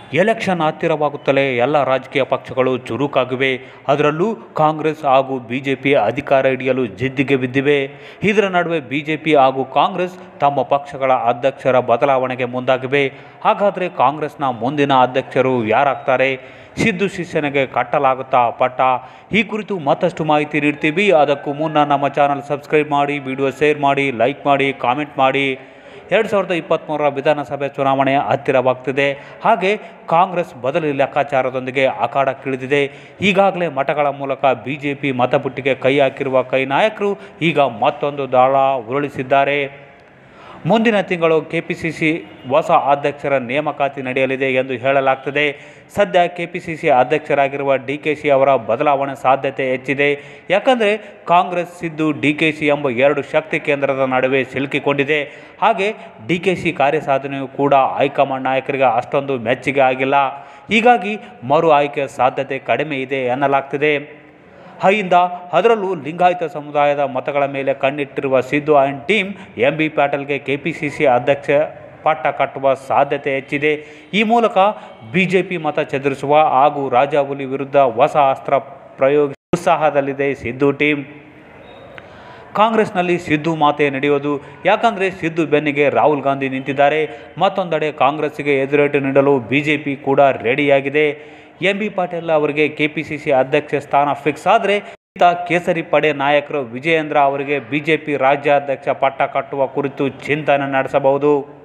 election ಹತ್ತಿರವಾಗುತ್ತಲೇ ಎಲ್ಲ ರಾಜಕೀಯ ಪಕ್ಷಗಳು ಚುರುಕಾಗಿವೆ ಅದರಲ್ಲೂ ಕಾಂಗ್ರೆಸ್ ಹಾಗೂ ಬಿಜೆಪಿ ಅಧಿಕಾರ ಹಿಡಿಯಲು ಜಿದ್ದಿಗೆ ಬಿದ್ದಿವೆ ಇದರ ನಡುವೆ ಬಿಜೆಪಿ ಹಾಗೂ ಕಾಂಗ್ರೆಸ್ ತಮ್ಮ ಪಕ್ಷಗಳ ಅಧ್ಯಕ್ಷರ ಬದಲಾವಣೆಗೆ ಮುಂದಾಗಿವೆ ಹಾಗಾದರೆ ಕಾಂಗ್ರೆಸ್ನ ಮುಂದಿನ ಅಧ್ಯಕ್ಷರು ಯಾರಾಗ್ತಾರೆ ಸಿದ್ದು ಶಿಷ್ಯನಿಗೆ ಕಟ್ಟಲಾಗುತ್ತಾ ಪಟ್ಟ ಈ ಕುರಿತು ಮತ್ತಷ್ಟು ಮಾಹಿತಿ ನೀಡ್ತೀವಿ ಅದಕ್ಕೂ ಮುನ್ನ ನಮ್ಮ ಚಾನಲ್ ಸಬ್ಸ್ಕ್ರೈಬ್ ಮಾಡಿ ವಿಡಿಯೋ ಶೇರ್ ಮಾಡಿ ಲೈಕ್ ಮಾಡಿ ಕಾಮೆಂಟ್ ಮಾಡಿ ಎರಡು ಸಾವಿರದ ಇಪ್ಪತ್ತ್ಮೂರರ ವಿಧಾನಸಭೆ ಚುನಾವಣೆ ಹತ್ತಿರವಾಗ್ತಿದೆ ಹಾಗೆ ಕಾಂಗ್ರೆಸ್ ಬದಲಿ ಲೆಕ್ಕಾಚಾರದೊಂದಿಗೆ ಅಖಾಡಕ್ಕಿಳಿದಿದೆ ಈಗಾಗಲೇ ಮಠಗಳ ಮೂಲಕ ಬಿ ಜೆ ಪಿ ಮತಪುಟ್ಟಿಗೆ ಕೈ ಹಾಕಿರುವ ಕೈ ನಾಯಕರು ಈಗ ಮತ್ತೊಂದು ದಾಳ ಉರುಳಿಸಿದ್ದಾರೆ ಮುಂದಿನ ತಿಂಗಳು ಕೆಪಿಸಿಸಿ ಹೊಸ ಅಧ್ಯಕ್ಷರ ನೇಮಕಾತಿ ನಡೆಯಲಿದೆ ಎಂದು ಹೇಳಲಾಗ್ತದೆ ಸದ್ಯ ಕೆಪಿಸಿಸಿ ಅಧ್ಯಕ್ಷರಾಗಿರುವ ಡಿ ಕೆ ಶಿ ಅವರ ಬದಲಾವಣೆ ಸಾಧ್ಯತೆ ಹೆಚ್ಚಿದೆ ಯಾಕಂದರೆ ಕಾಂಗ್ರೆಸ್ ಸಿದ್ದು ಡಿ ಕೆ ಶಿ ಎಂಬ ಎರಡು ಶಕ್ತಿ ಕೇಂದ್ರದ ನಡುವೆ ಸಿಲುಕಿಕೊಂಡಿದೆ ಹಾಗೆ ಡಿ ಕೆ ಶಿ ಕಾರ್ಯಸಾಧನೆಯು ಕೂಡ ಹೈಕಮಾಂಡ್ ನಾಯಕರಿಗೆ ಅಷ್ಟೊಂದು ಮೆಚ್ಚುಗೆ ಆಗಿಲ್ಲ ಹೀಗಾಗಿ ಮರು ಆಯ್ಕೆ ಸಾಧ್ಯತೆ ಕಡಿಮೆ ಇದೆ ಎನ್ನಲಾಗ್ತಿದೆ ಹೈಯಿಂದ ಅದರಲ್ಲೂ ಲಿಂಗಾಯತ ಸಮುದಾಯದ ಮತಗಳ ಮೇಲೆ ಕಣ್ಣಿಟ್ಟಿರುವ Siddu and team M B ಪಾಟೀಲ್ಗೆ ಕೆಪಿಸಿಸಿ ಅಧ್ಯಕ್ಷ ಪಟ್ಟ ಕಟ್ಟುವ ಸಾಧ್ಯತೆ ಹೆಚ್ಚಿದೆ ಈ ಮೂಲಕ ಬಿಜೆಪಿ ಮತ ಚದುರಿಸುವ ಹಾಗೂ ರಾಜಾಹುಲಿ ವಿರುದ್ಧ ಹೊಸ ಅಸ್ತ್ರ ಪ್ರಯೋಗ ಉತ್ಸಾಹದಲ್ಲಿದೆ ಸಿದ್ದು ಟೀಮ್ ಕಾಂಗ್ರೆಸ್ನಲ್ಲಿ ಸಿದ್ದು ಮಾತೆ ನಡೆಯೋದು ಯಾಕಂದರೆ ಸಿದ್ದು ಬೆನ್ನಿಗೆ ರಾಹುಲ್ ಗಾಂಧಿ ನಿಂತಿದ್ದಾರೆ ಮತ್ತೊಂದೆಡೆ ಕಾಂಗ್ರೆಸ್ಸಿಗೆ ಎದುರೇಟು ನೀಡಲು ಬಿಜೆಪಿ ಕೂಡ ರೆಡಿಯಾಗಿದೆ ಎಂ ಬಿ ಪಾಟೀಲ್ ಅವರಿಗೆ ಕೆಪಿಸಿಸಿ ಅಧ್ಯಕ್ಷ ಸ್ಥಾನ ಫಿಕ್ಸ್ ಆದರೆ ಇತ್ತ ಕೇಸರಿ ಪಡೆ ನಾಯಕರು ವಿಜಯೇಂದ್ರ ಅವರಿಗೆ ಬಿಜೆಪಿ ರಾಜ್ಯಾಧ್ಯಕ್ಷ ಪಟ್ಟ ಕಟ್ಟುವ ಕುರಿತು ಚಿಂತನೆ ನಡೆಸಬಹುದು